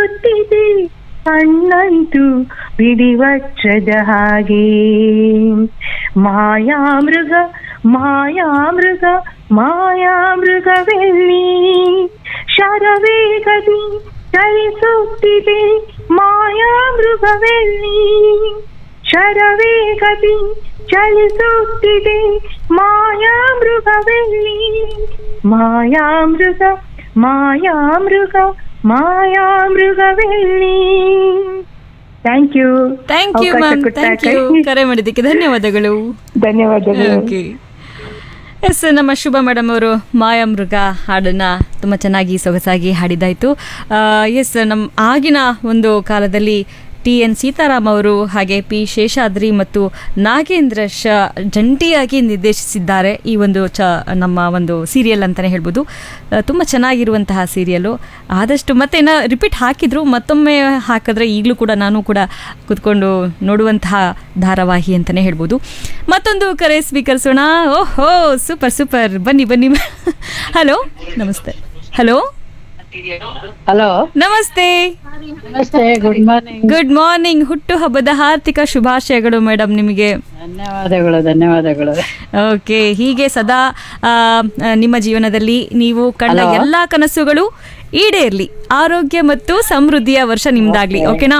ಚಲಿಸುತ್ತಿದೆ ಕಣ್ಣಂತೂ ಬಿಡಿವಚ್ಚದ ಹಾಗೆ ಮಾಯಾಮೃಗ ಮಾಯಾಮೃಗ ಮಾಯಾಮೃಗವೆಲ್ಲಿ ಶರವೇಗದಿ ಚಲಿಸುತ್ತಿದೆ ಮಾಯಾಮೃಗವೆಲ್ಲಿ ಶರವೇಗದಿ ಚಲಿಸುತ್ತಿದೆ ಮಾಯಾಮೃಗವೆಲ್ಲಿ ಮಾಯಾಮೃಗ ಮಾಯಾಮೃಗ ಮಾಯಾಮೃಗವೆಲ್ಲಿ thank you thank you ma'am thank you ಕರೆ ಮಾಡಿದ್ದಕ್ಕೆ ಧನ್ಯವಾದಗಳು ಧನ್ಯವಾದಗಳು ಓಕೆ ಎಸ್ ನಮ್ಮ ಶುಭ ಮೇಡಮ್ ಅವರು ಮಾಯಾಮೃಗ ಹಾಡನ್ನ ತುಂಬ ಚೆನ್ನಾಗಿ ಸೊಗಸಾಗಿ ಹಾಡಿದಾಯಿತು ಎಸ್ ನಮ್ಮ ಆಗಿನ ಒಂದು ಕಾಲದಲ್ಲಿ ಟಿ ಎನ್ ಸೀತಾರಾಮ್ ಅವರು ಹಾಗೆ ಪಿ ಶೇಷಾದ್ರಿ ಮತ್ತು ನಾಗೇಂದ್ರ ಶ ಜಂಟಿಯಾಗಿ ನಿರ್ದೇಶಿಸಿದ್ದಾರೆ ಈ ಒಂದು ಚ ನಮ್ಮ ಒಂದು ಸೀರಿಯಲ್ ಅಂತಲೇ ಹೇಳ್ಬೋದು ತುಂಬ ಚೆನ್ನಾಗಿರುವಂತಹ ಸೀರಿಯಲ್ಲು ಆದಷ್ಟು ಮತ್ತೆ ನಾ ರಿಪೀಟ್ ಹಾಕಿದ್ರು ಮತ್ತೊಮ್ಮೆ ಹಾಕಿದ್ರೆ ಈಗಲೂ ಕೂಡ ನಾನು ಕೂಡ ಕುತ್ಕೊಂಡು ನೋಡುವಂತಹ ಧಾರಾವಾಹಿ ಅಂತಲೇ ಹೇಳ್ಬೋದು ಮತ್ತೊಂದು ಕರೆ ಸ್ವೀಕರಿಸೋಣ ಓಹೋ ಸೂಪರ್ ಸೂಪರ್ ಬನ್ನಿ ಬನ್ನಿ ಹಲೋ ನಮಸ್ತೆ ಹಲೋ ಹಲೋ ನಮಸ್ತೆ ನಮಸ್ತೆ ಗುಡ್ ಮಾರ್ನಿಂಗ್ ಗುಡ್ ಮಾರ್ನಿಂಗ್ ಹುಟ್ಟು ಹಬ್ಬದ ಹಾರ್ದಿಕ ಶುಭಾಶಯಗಳು ಮೇಡಮ್ ನಿಮಗೆ ಧನ್ಯವಾದಗಳು ಧನ್ಯವಾದಗಳು ಓಕೆ ಹೀಗೆ ಸದಾ ಆ, ಆ, ನಿಮ್ಮ ಜೀವನದಲ್ಲಿ ನೀವು ಕಂಡ Hello? ಎಲ್ಲಾ ಕನಸುಗಳು ಈಡೇರ್ಲಿ ಆರೋಗ್ಯ ಮತ್ತು ಸಮೃದ್ಧಿಯ ವರ್ಷ ನಿಮ್ದಾಗ್ಲಿ ಓಕೆನಾ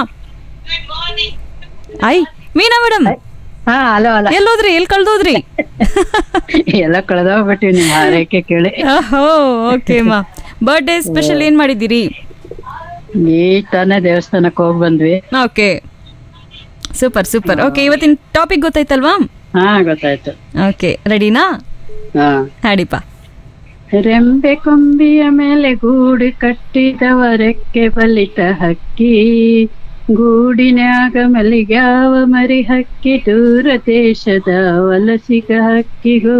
ಆಯ್ ಮೀನಾ ಮೇಡಮ್ ಹಾ ಹಲೋ ಹಲೋ ಎಲ್ಲೋದ್ರಿ ಎಲ್ ಕಳ್ದೋದ್ರಿ ಎಲ್ಲ ಕಳೆದೋಗ್ಬಿಟ್ಟಿವಿ ನಿಮ್ಮ ಹಾರೈಕೆ ಕೇಳಿ ಓಹೋ ಓಕೆ ಮಾ ಬರ್ಡೇ ಸ್ಪೆಷಲ್ ಏನ್ ಮಾಡಿದ್ದೀರಿ ಈ ತಾನೇ ದೇವಸ್ಥಾನಕ್ಕೆ ಹೋಗಿ ಬಂದ್ವಿ ಓಕೆ ಸೂಪರ್ ಸೂಪರ್ ಓಕೆ ಇವತ್ತಿನ ಟಾಪಿಕ್ ಗೊತ್ತಾಯ್ತಲ್ವಾ ಹಾ ಗೊತ್ತಾಯ್ತು ಓಕೆ ರೆಡಿನಾ ಹಾ ಹಾಡಿಪ್ಪ ರೆಂಬೆ ಕೊಂಬಿಯ ಮೇಲೆ ಗೂಡು ಕಟ್ಟಿದವರೆಕ್ಕೆ ಬಲಿತ ಹಕ್ಕಿ ಗೂಡಿನ್ಯಾಗ ಮಲಿಗ್ಯಾವ ಮರಿ ಹಕ್ಕಿ ದೂರ ದೇಶದ ವಲಸಿಗ ಹಕ್ಕಿಗೂ